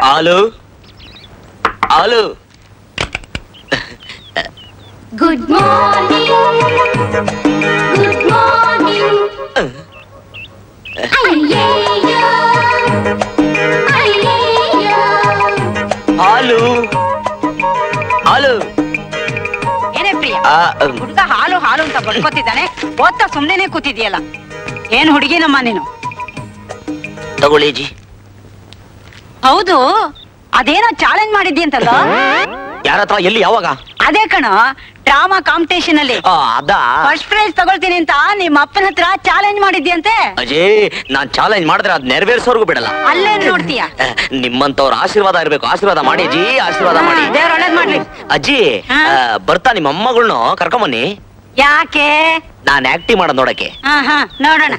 ಹಾಲು ಹಾಲು good morning good morning ಅಯ್ಯಯ್ಯೋ ಅಯ್ಯಯ್ಯೋ ಹಾಲು ಹಾಲು ಏನೇ ಪ್ರಿಯ ಆ, ಅಮ್, ಹುಡುಗ ಹಾಲು ಹಾಲು ಅಂತ ಬಡ್ಕೋತಿದ್ದಾನೆ ಓದ್ತಾ ಸುಮ್ನೆನೆ ಕೂತಿದ್ಯಲ್ಲ ಏನ್ ಹುಡುಗಿನಮ್ಮ ನೀನು ತಗೊಳ್ಳಿ ಅಜ್ಜಿ ಹೌದು ಅದೇನೋ ಚಾಲೆಂಜ್ ಮಾಡಿದ್ಯಂತಲ್ಲ ಯಾರ ಹತ್ರ ಎಲ್ಲಿ ಯಾವಾಗ ಅದೇ ಕಣ ಡ್ರಾಮಾ ಕಾಂಪಿಟೇಷನ್ ಅಲ್ಲಿ ಆ, ಅದ ಫಸ್ಟ್ ಪ್ರೈಸ್ ತಗೊಳ್ತೀನಿ ಅಂತ ನಿಮ್ಮ ಅಪ್ಪನ ಹತ್ರ ಚಾಲೆಂಜ್ ಮಾಡಿದ್ಯಂತೆ ಅಜಯ್ ನಾನ್ ಚಾಲೆಂಜ್ ಮಾಡಿದ್ರೆ ಅದ್ ನೆರವೇರ್ಸೋರ್ಗು ಬಿಡಲ್ಲ ಅಲ್ಲೇನ್ ನೋಡ್ತೀಯ ನಿಮ್ಮಂತವ್ರ ಆಶೀರ್ವಾದ ಇರ್ಬೇಕು ಆಶೀರ್ವಾದ ಮಾಡಿ ಅಜ್ಜಿ ಆಶೀರ್ವಾದ ಮಾಡಿ ದೇವ್ರ ಒಳ್ಳೇದ್ ಮಾಡ್ಲಿ ಅಜ್ಜಿ ಹಾ? ಆ, ಬರ್ತಾ ನಿಮ್ಮ ಮೊಮ್ಮಗಳ್ನು ಕರ್ಕೊಂಬನ್ನಿ ಯಾಕೆ ನಾನ್ ಆಕ್ಟಿಂಗ್ ಮಾಡೋದ್ ನೋಡಕ್ಕೆ ಹಾ ಹಾ ನೋಡೋಣ